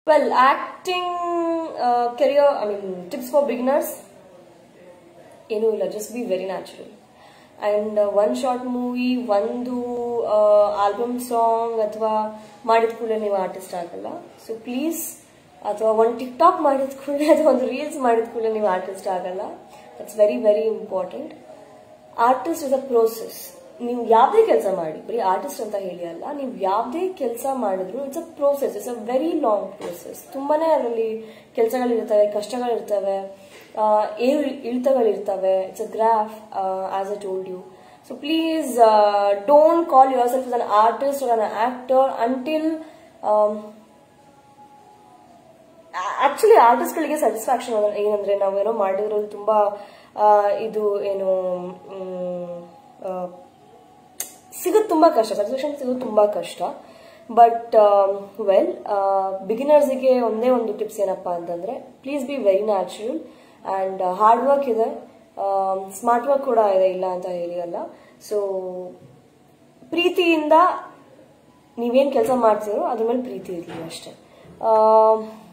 well acting career I mean tips for beginners ಏನೂ ಇಲ್ಲ just be very natural and one short movie ಒಂದು album song ಅಥವಾ ಮಾಡಿದ ಕೂಡಲೇ ನೀವು ಆರ್ಟಿಸ್ಟ್ ಆಗಲ್ಲ ಸೊ ಪ್ಲೀಸ್ ಅಥವಾ ಒಂದು ಟಿಕ್ ಟಾಕ್ ಮಾಡಿದ ಕೂಡಲೇ ಅಥವಾ ಒಂದು ರೀಲ್ಸ್ ಮಾಡಿದ ಕೂಡಲೇ ನೀವು ಆರ್ಟಿಸ್ಟ್ ಆಗಲ್ಲ that's very very important artist is a process ನೀವು ಯಾವುದೇ ಕೆಲಸ ಮಾಡಿ ಬರೀ ಆರ್ಟಿಸ್ಟ್ ಅಂತ ಹೇಳಿ ಅಲ್ಲ ನೀವು ಯಾವುದೇ ಕೆಲಸ ಮಾಡಿದ್ರು it's a process it's a very long process ತುಂಬಾನೇ ಅದರಲ್ಲಿ ಕೆಲಸಗಳಿರ್ತವೆ ಕಷ್ಟಗಳಿರ್ತವೆ ಏರು ಇಳಿತಗಳಿರ್ತವೆ it's a graph as a told you so please don't call yourself an artist or an actor until actually ಆರ್ಟಿಸ್ಟ್ಗಳಿಗೆ ಸ್ಯಾಟಿಸ್ಫ್ಯಾಕ್ಷನ್ ಏನಂದ್ರೆ ನಾವೇನೋ ಮಾಡಿರೋದು ತುಂಬಾ ಆ, ಇದು ಏನು ಸಿಗೋದು ತುಂಬಾ ಕಷ್ಟ ಸ್ಯಾಟಿಸ್ಫ್ಯಾಕ್ಷನ್ ಸಿಗೋದು ತುಂಬಾ ಕಷ್ಟ ಬಟ್ ವೆಲ್ ಬಿಗಿನರ್ಸ್ಗೆ ಒಂದೇ ಒಂದು ಟಿಪ್ಸ್ ಏನಪ್ಪಾ ಅಂತಂದ್ರೆ please be very natural and hard work ಇದೆ ಸ್ಮಾರ್ಟ್ ವರ್ಕ್ ಕೂಡ ಇದೆ ಇಲ್ಲ ಅಂತ ಹೇಳಿ ಅಲ್ಲ ಸೊ ಪ್ರೀತಿಯಿಂದ ನೀವೇನ್ ಕೆಲಸ ಮಾಡ್ತೀರೋ ಅದ್ರ ಮೇಲೆ ಪ್ರೀತಿ ಇರಲಿ ಅಷ್ಟೇ